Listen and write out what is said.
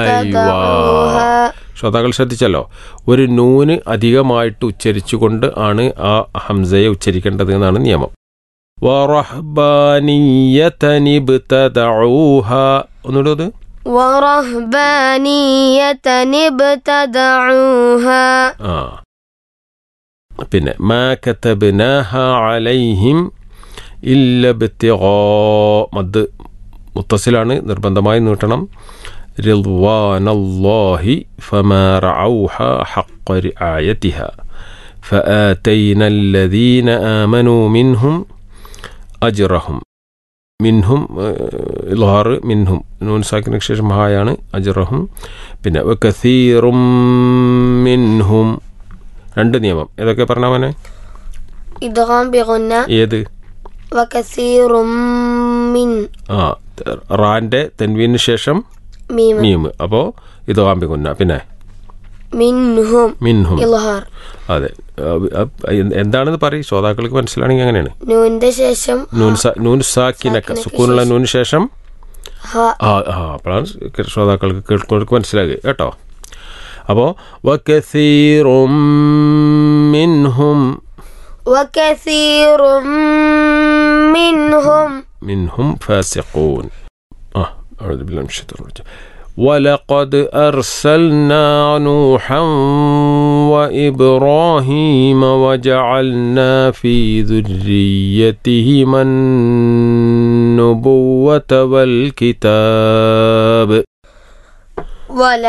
تدعوها ശ്രോതാക്കൾ ശ്രദ്ധിച്ചല്ലോ ഒരു നൂന് അധികമായിട്ട് ഉച്ചരിച്ചുകൊണ്ട് ആണ് ആ ഹംസയെ ഉച്ചരിക്കേണ്ടത് എന്നാണ് നിയമം വറഹ്ബാനിയ്യതനിബ്തദഊഹ ഒന്നുകൂടെ അത് ورهبانية ابتدعوها ആ പിന്നെ മാ കതബ്നാഹ അലൈഹിം ഇല്ല ബിത്തിഗാ മദ് മുത്തസിലാണ് നിർബന്ധമായി നീട്ടണം റിദ്വാനല്ലാഹി ഫമാ റഔഹ ഹഖ റിആയതിഹ فآتينا الذين آمنوا منهم أجرهم മിൻഹും ഇൽഹാർ മിൻഹും നൂൻ സാക്കിന് ശേഷം ഹായാണ് അജറഹും പിന്നെ കസീറും മിൻഹും രണ്ട് നിയമം ഏതൊക്കെ പറഞ്ഞ മോനെ إدغام بغنة ഏത് وكثير من ആ റാന്റെ തെൻവീന് ശേഷം ميم മീം അപ്പോൾ ഇത് കാമ്പിക്കുന്ന പിന്നെ منهم മിൻഹും إظهار അതെ അഹ് അഹ് എന്താണെന്ന് പറയും ശ്രോതാക്കൾക്ക് മനസ്സിലാണെങ്കിൽ അങ്ങനെയാണ് نون ശേഷം നൂൻ സാ നൂൻ സാക്കിനക്ക സുക്കൂനുള്ള നൂന് ശേഷം ഹ ആ ആ അപ്പോഴാണ് ശ്രോതാക്കൾക്ക് കേൾക്കുന്നവർക്ക് മനസ്സിലാകുക കേട്ടോ അപ്പോൾ വക്കസീറും മിൻഹും وكثير منهم منهم فاسقون آه أعوذ بالله من الشيطان الرجيم ولقد أرسلنا نوحا وإبراهيم وجعلنا في ذريتهما النبوة والكتاب ولا